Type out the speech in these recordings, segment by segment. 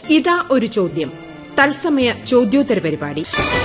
ഇതാ ഒരു ചോദ്യം തത്സമയ ചോദ്യോത്തര പരിപാടി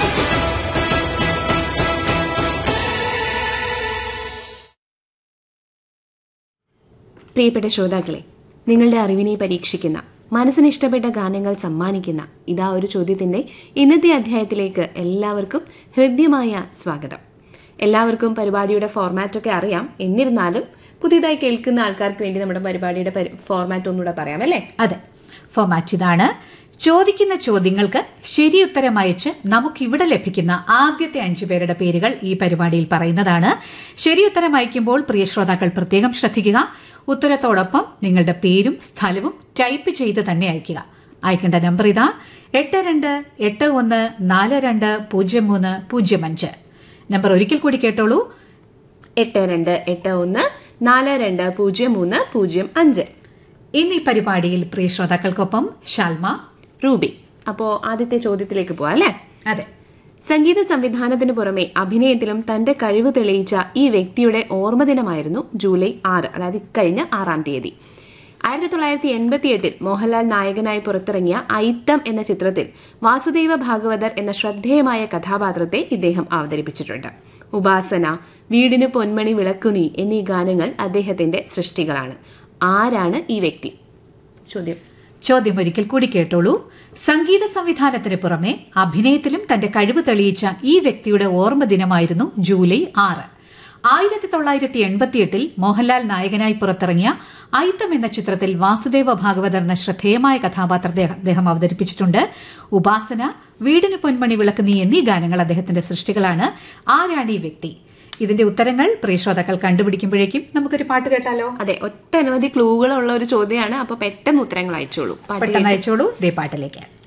പ്രിയപ്പെട്ട ശ്രോതാക്കളെ നിങ്ങളുടെ അറിവിനെ പരീക്ഷിക്കുന്ന മനസ്സിന് ഇഷ്ടപ്പെട്ട ഗാനങ്ങൾ സമ്മാനിക്കുന്ന ഇതാ ഒരു ചോദ്യത്തിന്റെ ഇന്നത്തെ അധ്യായത്തിലേക്ക് എല്ലാവർക്കും ഹൃദ്യമായ സ്വാഗതം എല്ലാവർക്കും പരിപാടിയുടെ ഫോർമാറ്റൊക്കെ അറിയാം എന്നിരുന്നാലും പുതിയതായി കേൾക്കുന്ന ആൾക്കാർക്ക് വേണ്ടി നമ്മുടെ പരിപാടിയുടെ ഫോർമാറ്റ് ഒന്നുകൂടെ പറയാം അല്ലേ അതെ ഫോമാറ്റ് ഇതാണ് ചോദിക്കുന്ന ചോദ്യങ്ങൾക്ക് ശരിയുത്തരം അയച്ച് നമുക്കിവിടെ ലഭിക്കുന്ന ആദ്യത്തെ അഞ്ചു പേരുടെ പേരുകൾ ഈ പരിപാടിയിൽ പറയുന്നതാണ് ശരിയുത്തരം അയക്കുമ്പോൾ പ്രിയ ശ്രോതാക്കൾ പ്രത്യേകം ശ്രദ്ധിക്കുക ഉത്തരത്തോടൊപ്പം നിങ്ങളുടെ പേരും സ്ഥലവും ടൈപ്പ് ചെയ്ത് തന്നെ അയക്കുക അയക്കേണ്ട നമ്പർ ഇതാ എട്ട് രണ്ട് എട്ട് ഒന്ന് നാല് രണ്ട് പൂജ്യം മൂന്ന് പൂജ്യം അഞ്ച് നമ്പർ ഒരിക്കൽ കൂടി കേട്ടോളൂ എട്ട് രണ്ട് എട്ട് ഒന്ന് നാല് രണ്ട് പൂജ്യം മൂന്ന് പൂജ്യം അഞ്ച് ഇന്ന് ഈ പരിപാടിയിൽ പ്രിയ ശ്രോതാക്കൾക്കൊപ്പം ഷാൽമ റൂബി അപ്പോ ആദ്യത്തെ ചോദ്യത്തിലേക്ക് പോവാം അല്ലേ അതെ സംഗീത സംവിധാനത്തിന് പുറമെ അഭിനയത്തിലും തന്റെ കഴിവ് തെളിയിച്ച ഈ വ്യക്തിയുടെ ഓർമ്മദിനമായിരുന്നു ജൂലൈ ആറ് അതായത് ഇക്കഴിഞ്ഞ ആറാം തീയതി ആയിരത്തി തൊള്ളായിരത്തി എൺപത്തി എട്ടിൽ മോഹൻലാൽ നായകനായി പുറത്തിറങ്ങിയ ഐത്തം എന്ന ചിത്രത്തിൽ വാസുദേവ ഭാഗവതർ എന്ന ശ്രദ്ധേയമായ കഥാപാത്രത്തെ ഇദ്ദേഹം അവതരിപ്പിച്ചിട്ടുണ്ട് ഉപാസന വീടിന് പൊന്മണി വിളക്കുനീ എന്നീ ഗാനങ്ങൾ അദ്ദേഹത്തിന്റെ സൃഷ്ടികളാണ് ആരാണ് ഈ വ്യക്തി ചോദ്യം ചോദ്യം ഒരിക്കൽ കൂടി കേട്ടോളൂ സംഗീത സംവിധാനത്തിന് പുറമെ അഭിനയത്തിലും തന്റെ കഴിവ് തെളിയിച്ച ഈ വ്യക്തിയുടെ ഓർമ്മ ദിനമായിരുന്നു ജൂലൈ ആറ് ആയിരത്തി തൊള്ളായിരത്തി എൺപത്തിയെട്ടിൽ മോഹൻലാൽ നായകനായി പുറത്തിറങ്ങിയ ഐത്തം എന്ന ചിത്രത്തിൽ വാസുദേവ ഭാഗവതർ എന്ന ശ്രദ്ധേയമായ കഥാപാത്രത്തെ അദ്ദേഹം അവതരിപ്പിച്ചിട്ടുണ്ട് ഉപാസന വീടിന് പൊന്മണി വിളക്ക് നീ എന്നീ ഗാനങ്ങൾ അദ്ദേഹത്തിന്റെ സൃഷ്ടികളാണ് ആരാണ് ഈ വ്യക്തി ഇതിന്റെ ഉത്തരങ്ങൾ പ്രിയ ശ്രോതാക്കൾ കണ്ടുപിടിക്കുമ്പോഴേക്കും നമുക്കൊരു പാട്ട് കേട്ടാലോ അതെ ഒട്ടനവധി ക്ലൂകളുള്ള ഒരു ചോദ്യമാണ് അപ്പൊ പെട്ടെന്ന് ഉത്തരങ്ങൾ അയച്ചോളൂ പാട്ട് പെട്ടെന്ന് അയച്ചോളൂ ദേ പാട്ടിലേക്ക്